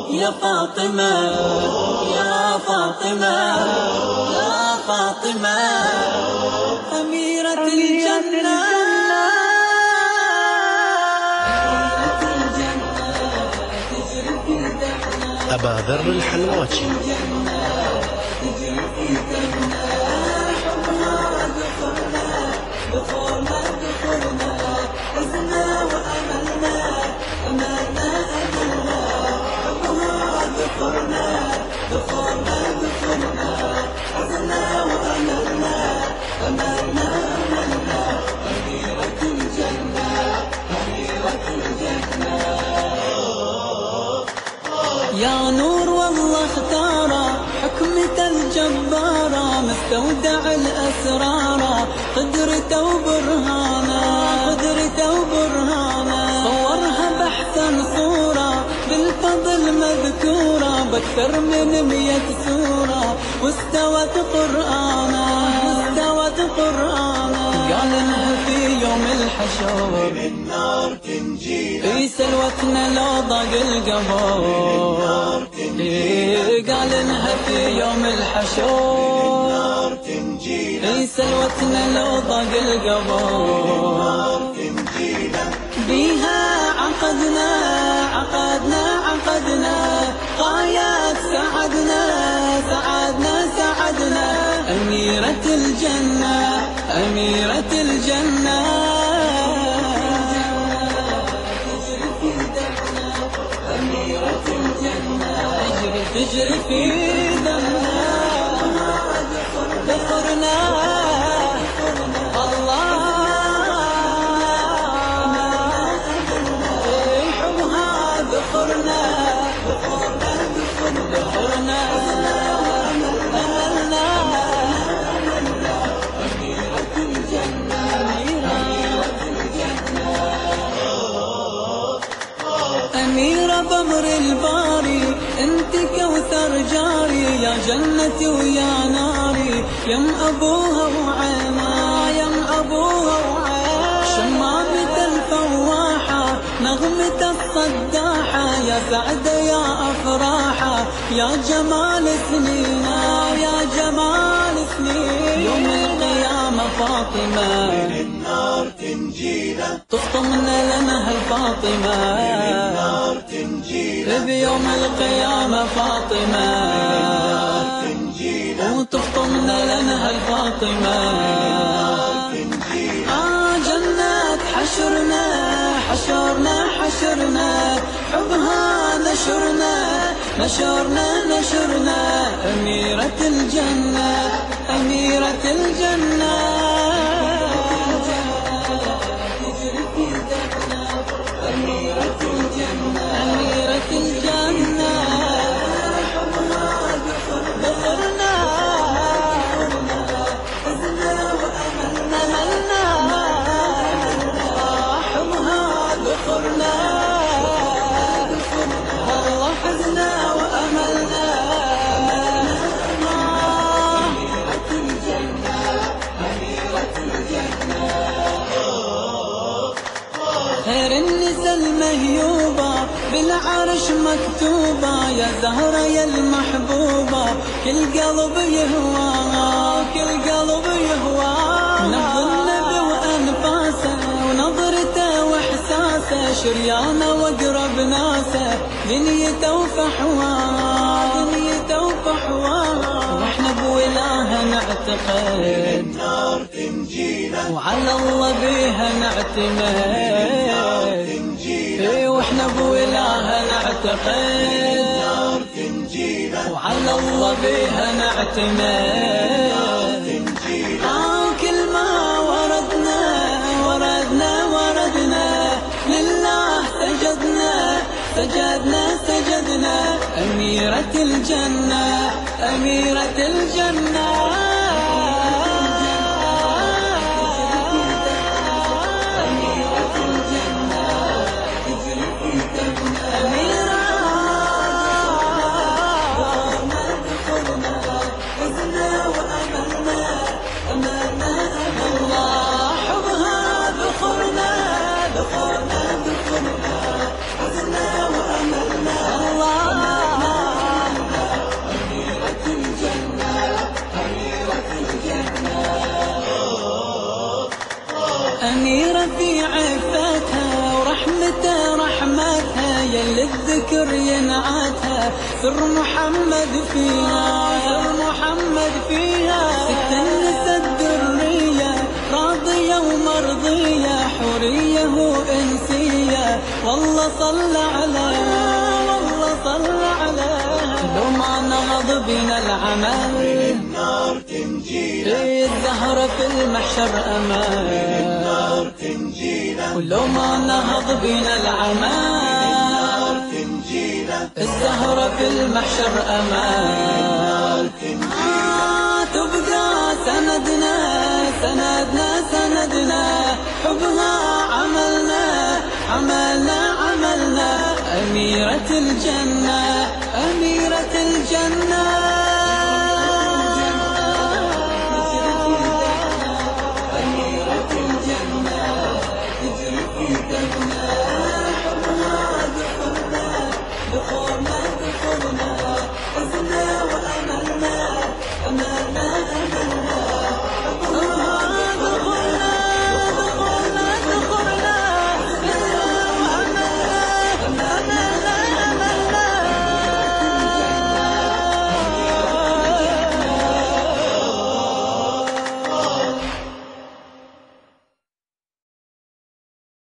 يا فاطمة يا فاطمة يا فاطمة أميرة الجنة أبا ذر الحلواتي يا نور والله اختاره حكمته الجبارة مستودع الأسرار قدرته وبرهانه قدرته وبرهانه صورها بأحسن صورة بالفضل مذكورة بأكثر من مية سورة واستوت قرآنه واستوت قرآنه قال انها في يوم الحشر من النار تنجينا في سلوتنا لو ضاق القبر إيه قال انها في يوم الحشر النار تنجينا في سلوتنا لو ضاق القبر تنجينا بيها عقدنا عقدنا عقدنا غايات سعدنا سعدنا سعدنا أميرة الجنة أميرة الجنة تجري تجري في دمنا ذكرنا الله حبها ذكرنا ذكرنا أملنا أميرة بمر الباري انت كوثر جاري يا جنتي ويا ناري يم أبوها وعينا يم أبوها وعينا شمامة الفواحة نغمة الصداحة يا سعد يا أفراحة يا جمال سنينا يا جمال سنين يوم القيامة فاطمة النار تنجينا تفطمنا لنا الفاطمة النار تنجينا بيوم القيامة فاطمة تنجينا وتفطمنا لنا الفاطمة تنجينا آه جنات حشرنا حشرنا حشرنا حبها نشرنا نشرنا نشرنا أميرة الجنة أميرة الجنة أميرة الجنة بصرنا أملنا حمها ذكرنا والله حزنا وأملنا خير النساء المهيوبة بالعرش مكتوبة يا زهرة يا المحبوبة كل قلب يهواها كل قلب يهواها نبض النبي وأنفاسه ونظرته وإحساسه شريانه وأقرب ناسه دنيته وفحواها دنيته وفحواها واحنا بولاها نعتقد النار تنجينا وعلى الله بيها نعتمد تنجينا اي واحنا بولاها نعتقد تنجينا وعلى الله بيها نعتمد تنجينا آه كل ما وردنا وردنا وردنا لله سجدنا سجدنا سجدنا أميرة الجنة أميرة الجنة الله حبها ذخرنا ذخرنا ذخرنا حزنا وأملنا الله الذكر ينعتها سر محمد فيها سر محمد فيها ست النساء الدرية راضية ومرضية حورية وإنسية والله صلى عليها والله صلى عليها لو ما نهض بنا العمل النار تنجينا إيه الزهرة في المحشر أمان النار تنجينا ولو ما نهض بنا العمل تنجينا الزهرة في المحشر أمان آه تبقى سندنا سندنا سندنا حبها عملنا عملنا عملنا أميرة الجنة أميرة الجنة